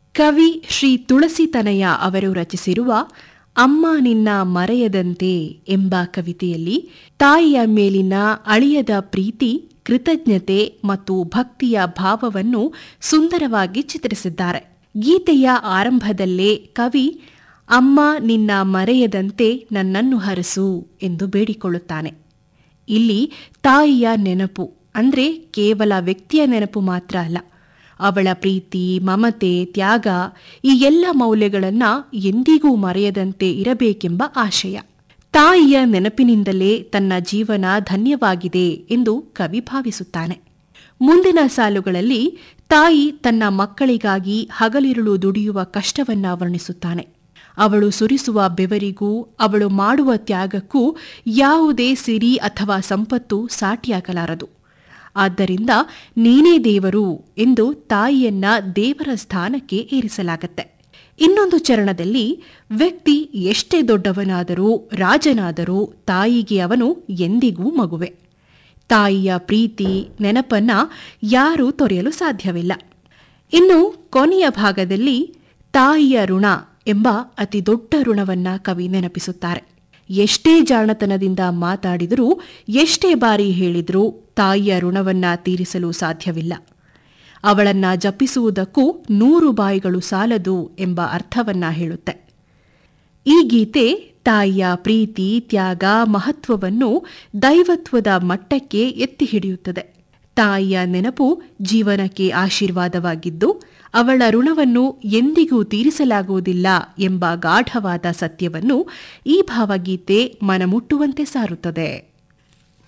ಕವಿ ಶ್ರೀ ತುಳಸಿತನಯ ಅವರು ರಚಿಸಿರುವ ಅಮ್ಮ ನಿನ್ನ ಮರೆಯದಂತೆ ಎಂಬ ಕವಿತೆಯಲ್ಲಿ ತಾಯಿಯ ಮೇಲಿನ ಅಳಿಯದ ಪ್ರೀತಿ ಕೃತಜ್ಞತೆ ಮತ್ತು ಭಕ್ತಿಯ ಭಾವವನ್ನು ಸುಂದರವಾಗಿ ಚಿತ್ರಿಸಿದ್ದಾರೆ ಗೀತೆಯ ಆರಂಭದಲ್ಲೇ ಕವಿ ಅಮ್ಮ ನಿನ್ನ ಮರೆಯದಂತೆ ನನ್ನನ್ನು ಹರಸು ಎಂದು ಬೇಡಿಕೊಳ್ಳುತ್ತಾನೆ ಇಲ್ಲಿ ತಾಯಿಯ ನೆನಪು ಅಂದ್ರೆ ಕೇವಲ ವ್ಯಕ್ತಿಯ ನೆನಪು ಮಾತ್ರ ಅಲ್ಲ ಅವಳ ಪ್ರೀತಿ ಮಮತೆ ತ್ಯಾಗ ಈ ಎಲ್ಲ ಮೌಲ್ಯಗಳನ್ನ ಎಂದಿಗೂ ಮರೆಯದಂತೆ ಇರಬೇಕೆಂಬ ಆಶಯ ತಾಯಿಯ ನೆನಪಿನಿಂದಲೇ ತನ್ನ ಜೀವನ ಧನ್ಯವಾಗಿದೆ ಎಂದು ಕವಿ ಭಾವಿಸುತ್ತಾನೆ ಮುಂದಿನ ಸಾಲುಗಳಲ್ಲಿ ತಾಯಿ ತನ್ನ ಮಕ್ಕಳಿಗಾಗಿ ಹಗಲಿರುಳು ದುಡಿಯುವ ಕಷ್ಟವನ್ನ ವರ್ಣಿಸುತ್ತಾನೆ ಅವಳು ಸುರಿಸುವ ಬೆವರಿಗೂ ಅವಳು ಮಾಡುವ ತ್ಯಾಗಕ್ಕೂ ಯಾವುದೇ ಸಿರಿ ಅಥವಾ ಸಂಪತ್ತು ಸಾಟಿಯಾಗಲಾರದು ಆದ್ದರಿಂದ ನೀನೇ ದೇವರು ಎಂದು ತಾಯಿಯನ್ನ ದೇವರ ಸ್ಥಾನಕ್ಕೆ ಏರಿಸಲಾಗತ್ತೆ ಇನ್ನೊಂದು ಚರಣದಲ್ಲಿ ವ್ಯಕ್ತಿ ಎಷ್ಟೇ ದೊಡ್ಡವನಾದರೂ ರಾಜನಾದರೂ ತಾಯಿಗೆ ಅವನು ಎಂದಿಗೂ ಮಗುವೆ ತಾಯಿಯ ಪ್ರೀತಿ ನೆನಪನ್ನ ಯಾರೂ ತೊರೆಯಲು ಸಾಧ್ಯವಿಲ್ಲ ಇನ್ನು ಕೊನೆಯ ಭಾಗದಲ್ಲಿ ತಾಯಿಯ ಋಣ ಎಂಬ ಅತಿ ದೊಡ್ಡ ಋಣವನ್ನ ಕವಿ ನೆನಪಿಸುತ್ತಾರೆ ಎಷ್ಟೇ ಜಾಣತನದಿಂದ ಮಾತಾಡಿದರೂ ಎಷ್ಟೇ ಬಾರಿ ಹೇಳಿದರೂ ತಾಯಿಯ ಋಣವನ್ನ ತೀರಿಸಲು ಸಾಧ್ಯವಿಲ್ಲ ಅವಳನ್ನ ಜಪಿಸುವುದಕ್ಕೂ ನೂರು ಬಾಯಿಗಳು ಸಾಲದು ಎಂಬ ಅರ್ಥವನ್ನ ಹೇಳುತ್ತೆ ಈ ಗೀತೆ ತಾಯಿಯ ಪ್ರೀತಿ ತ್ಯಾಗ ಮಹತ್ವವನ್ನು ದೈವತ್ವದ ಮಟ್ಟಕ್ಕೆ ಎತ್ತಿ ಹಿಡಿಯುತ್ತದೆ ತಾಯಿಯ ನೆನಪು ಜೀವನಕ್ಕೆ ಆಶೀರ್ವಾದವಾಗಿದ್ದು ಅವಳ ಋಣವನ್ನು ಎಂದಿಗೂ ತೀರಿಸಲಾಗುವುದಿಲ್ಲ ಎಂಬ ಗಾಢವಾದ ಸತ್ಯವನ್ನು ಈ ಭಾವಗೀತೆ ಮನಮುಟ್ಟುವಂತೆ ಸಾರುತ್ತದೆ